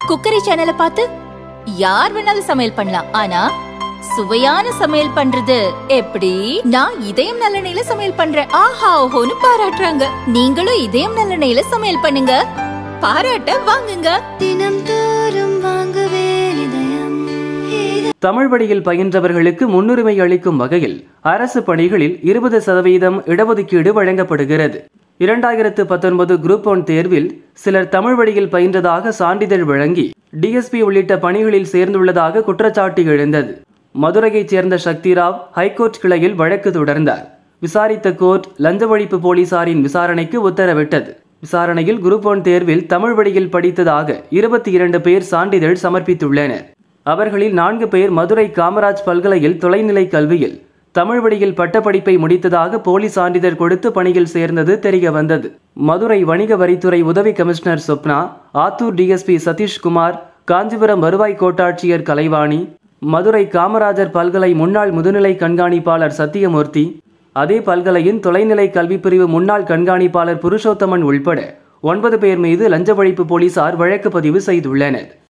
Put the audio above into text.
cookery சேனலை பார்த்து யார் வேணாலும் சமையல் பண்ணலாம் ஆனா சுவையான சமையல் பண்றது எப்படி நான் இதயம் நல்லெண்ணெயில சமையல் பண்றேன் ஆஹா ஓஹோன்னு பாராட்டுறாங்க நீங்களும் இதயம் நல்லெண்ணெயில சமையல் பண்ணுங்க பாராட்ட வாங்குங்க தினம் தோறும் வாங்குவே இதயம் தமிழ் வழியில் பயின்றவர்களுக்கு முன்னுரிமை அளிக்கும் வகையில் அரசு பணிகளில் இருபது சதவீதம் இடஒதுக்கீடு வழங்கப்படுகிறது இரண்டாயிரத்து பத்தொன்பது குரூப் ஒன் தேர்வில் சிலர் தமிழ் வழியில் பயின்றதாக சான்றிதழ் வழங்கி டிஎஸ்பி உள்ளிட்ட பணிகளில் சேர்ந்துள்ளதாக குற்றச்சாட்டு எழுந்தது மதுரையைச் சேர்ந்த சக்திராவ் ஹைகோர்ட் கிளையில் வழக்கு தொடர்ந்தார் விசாரித்த கோர்ட் லஞ்ச ஒழிப்பு போலீசாரின் விசாரணைக்கு உத்தரவிட்டது விசாரணையில் குரூப் ஒன் தேர்வில் தமிழ் வழியில் படித்ததாக இருபத்தி இரண்டு பேர் சான்றிதழ் சமர்ப்பித்துள்ளனர் அவர்களில் நான்கு பேர் மதுரை காமராஜ் பல்கலையில் தொலைநிலை கல்வியில் தமிழ் வழியில் பட்டப்படிப்பை முடித்ததாக போலி சான்றிதழ் கொடுத்து பணியில் சேர்ந்தது தெரிய வந்தது மதுரை வணிக வரித்துறை உதவி கமிஷனர் சொப்னா ஆத்தூர் டிஎஸ்பி சதீஷ்குமார் காஞ்சிபுரம் வருவாய் கோட்டாட்சியர் கலைவாணி மதுரை காமராஜர் பல்கலை முன்னாள் முதுநிலை கண்காணிப்பாளர் சத்தியமூர்த்தி அதே பல்கலையின் தொலைநிலை கல்வி பிரிவு முன்னாள் கண்காணிப்பாளர் புருஷோத்தமன் உள்பட ஒன்பது பேர் மீது லஞ்ச ஒழிப்பு போலீசார் வழக்கு பதிவு செய்துள்ளனர்